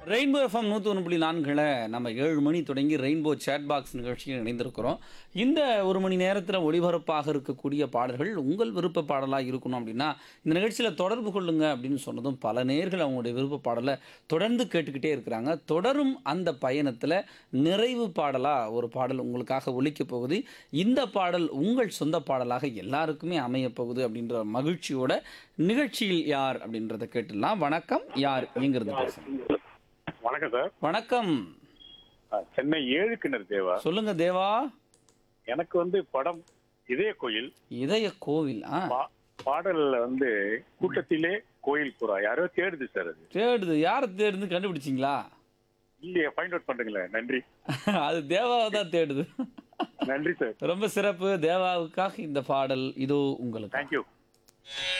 rainbow FM நூற்றி ஒன்று புள்ளி நான்கில் நம்ம ஏழு மணி தொடங்கி ரெயின்போ சேட் பாக்ஸ் நிகழ்ச்சியில் இணைந்திருக்கிறோம் இந்த ஒரு மணி நேரத்தில் ஒளிபரப்பாக இருக்கக்கூடிய பாடல்கள் உங்கள் விருப்ப பாடலாக இருக்கணும் அப்படின்னா இந்த நிகழ்ச்சியில் தொடர்பு கொள்ளுங்க அப்படின்னு சொன்னதும் பல நேர்கள் அவங்களுடைய விருப்ப பாடலை தொடர்ந்து கேட்டுக்கிட்டே இருக்கிறாங்க தொடரும் அந்த பயணத்தில் நிறைவு பாடலாக ஒரு பாடல் உங்களுக்காக ஒலிக்கப் போகுது இந்த பாடல் உங்கள் சொந்த பாடலாக எல்லாருக்குமே அமையப் போகுது அப்படின்ற மகிழ்ச்சியோட நிகழ்ச்சியில் யார் அப்படின்றத கேட்டுடலாம் வணக்கம் யார் எங்கிருந்து பேசுகிறேன் வணக்கம் சார் வணக்கம் ஆ, சென்னை ஏழு கிணறு தேவா சொல்லுங்க தேவா எனக்கு வந்து படம் இதய கோயில் இதய கோவில் ஆ பா- பாடல்ல வந்து கூட்டத்திலே கோயில் புறா யாரோ தேடுது சார் அது தேடுது யாரை தேடுது கண்டுபிடிச்சிங்களா இல்லையே ஃபைண்ட் அவுட் பண்ணுங்களேன் நன்றி அது தேவாவை தான் தேடுது நன்றி சார் ரொம்ப சிறப்பு தேவாவுக்காக இந்த பாடல் இதோ உங்களுக்கு தேங்க்யூ